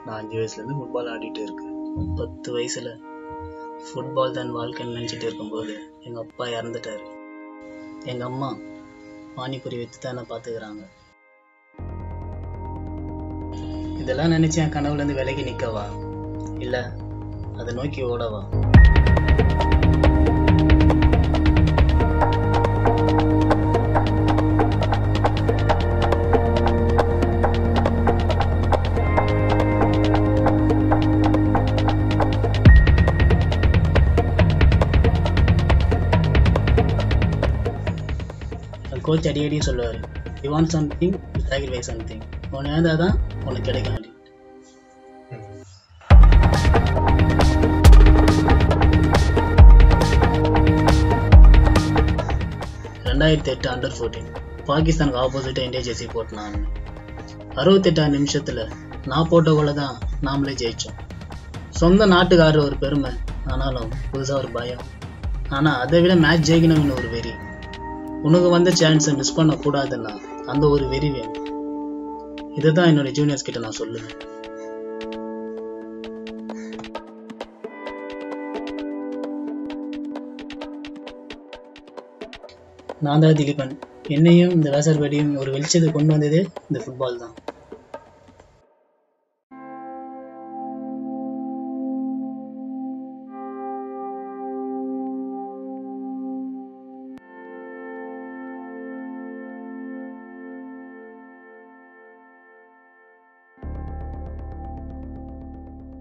நான் அஞ்சு வயசுலேருந்து ஃபுட்பால் ஆடிட்டு இருக்கேன் பத்து வயசில் ஃபுட்பால் தான் வாழ்க்கைன்னு நினச்சிட்டு இருக்கும்போது எங்கள் அப்பா இறந்துட்டாரு எங்கள் அம்மா பானிபூரி விற்று தான் என்னை பார்த்துக்கிறாங்க இதெல்லாம் நினச்சி என் கனவுலேருந்து விலகி நிற்கவா இல்லை அதை நோக்கி ஓடவா என் கோச் அடிக்கடி சொல்லுவார் you want something you sacrifice something உனக்கு ஏதாவது தான் உனக்கு கிடைக்கும் அப்படின்னு ரெண்டாயிரத்தி எட்டு அண்டர் ஃபோர்டீன் பாகிஸ்தானுக்கு ஆப்போசிட்டாக இந்தியா ஜெர்சி போட்டினாங்க அறுபத்தெட்டாம் நிமிஷத்தில் நான் போட்ட கோல தான் நாமளே ஜெயித்தோம் சொந்த நாட்டுக்காரர் ஒரு பெருமை ஆனாலும் புதுசாக ஒரு பயம் ஆனால் அதை விட மேட்ச் ஜெயிக்கணும்னு ஒரு வெறி உனக்கு வந்த சான்ஸை மிஸ் பண்ணக்கூடாதுன்னா அந்த ஒரு வெறி வேணும் இதை தான் என்னோட ஜூனியர்ஸ் கிட்ட நான் சொல்லுவேன் நான் தான் திலீபன் என்னையும் இந்த வேசர்படியும் ஒரு வெளிச்சத்தை கொண்டு வந்ததே இந்த ஃபுட்பால் தான்